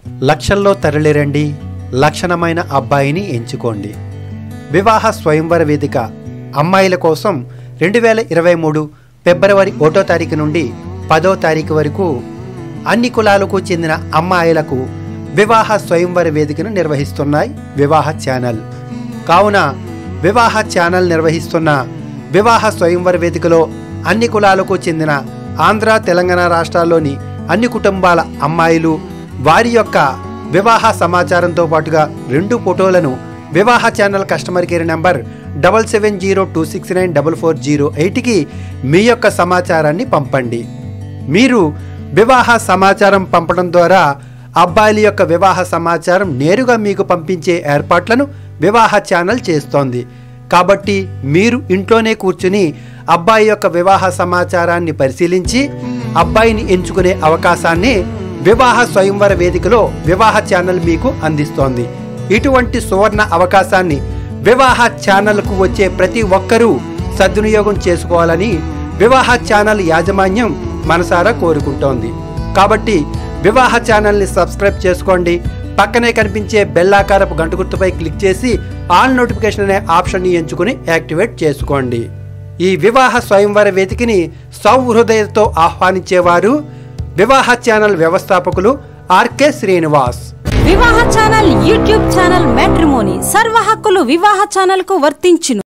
లక్షల్లో తరలిరండి లక్షణమైన అబ్బాయిని ఎంచుకోండి వివాహ స్వయంవర వేదిక అమ్మాయిల కోసం రెండు వేల ఇరవై మూడు ఫిబ్రవరి ఒకటో తారీఖు నుండి పదో తారీఖు వరకు అన్ని కులాలకు చెందిన అమ్మాయిలకు వివాహ స్వయంవర వేదికను నిర్వహిస్తున్నాయి వివాహ ఛానల్ కావున వివాహ ఛానల్ నిర్వహిస్తున్న వివాహ స్వయంవర వేదికలో అన్ని కులాలకు చెందిన ఆంధ్ర తెలంగాణ రాష్ట్రాల్లోని అన్ని కుటుంబాల అమ్మాయిలు వారి యొక్క వివాహ సమాచారంతో పాటుగా రెండు ఫోటోలను వివాహ channel customer care number double seven zero two six nine double four zero ఎయిట్కి మీ యొక్క సమాచారాన్ని పంపండి మీరు వివాహ సమాచారం పంపడం ద్వారా అబ్బాయిల యొక్క వివాహ సమాచారం నేరుగా మీకు పంపించే ఏర్పాట్లను వివాహ ఛానల్ చేస్తోంది కాబట్టి మీరు ఇంట్లోనే కూర్చుని అబ్బాయి యొక్క వివాహ సమాచారాన్ని పరిశీలించి అబ్బాయిని ఎంచుకునే అవకాశాన్ని వివాహ స్వయంవర వేదికలో వివాహ ఛానల్ మీకు అందిస్తోంది ఇటువంటి సువర్ణ అవకాశాన్ని వివాహ ఛానల్కు వచ్చే ప్రతి ఒక్కరూ సద్వినియోగం చేసుకోవాలని వివాహ ఛానల్ యాజమాన్యం మనసారా కోరుకుంటోంది కాబట్టి వివాహ ఛానల్ని సబ్స్క్రైబ్ చేసుకోండి పక్కనే కనిపించే బెల్లాకారపు గంట గుర్తుపై క్లిక్ చేసి ఆల్ నోటిఫికేషన్ అనే ఆప్షన్ని ఎంచుకుని యాక్టివేట్ చేసుకోండి ఈ వివాహ స్వయంవర వేదికని సౌహృదయతో ఆహ్వానించేవారు వివాహ ఛానల్ వ్యవస్థాపకులు ఆర్కే శ్రీనివాస్ వివాహ ఛానల్ యూట్యూబ్ ఛానల్ మ్యాట్రిమోని సర్వ హక్కులు వివాహ ఛానల్ కు వర్తించును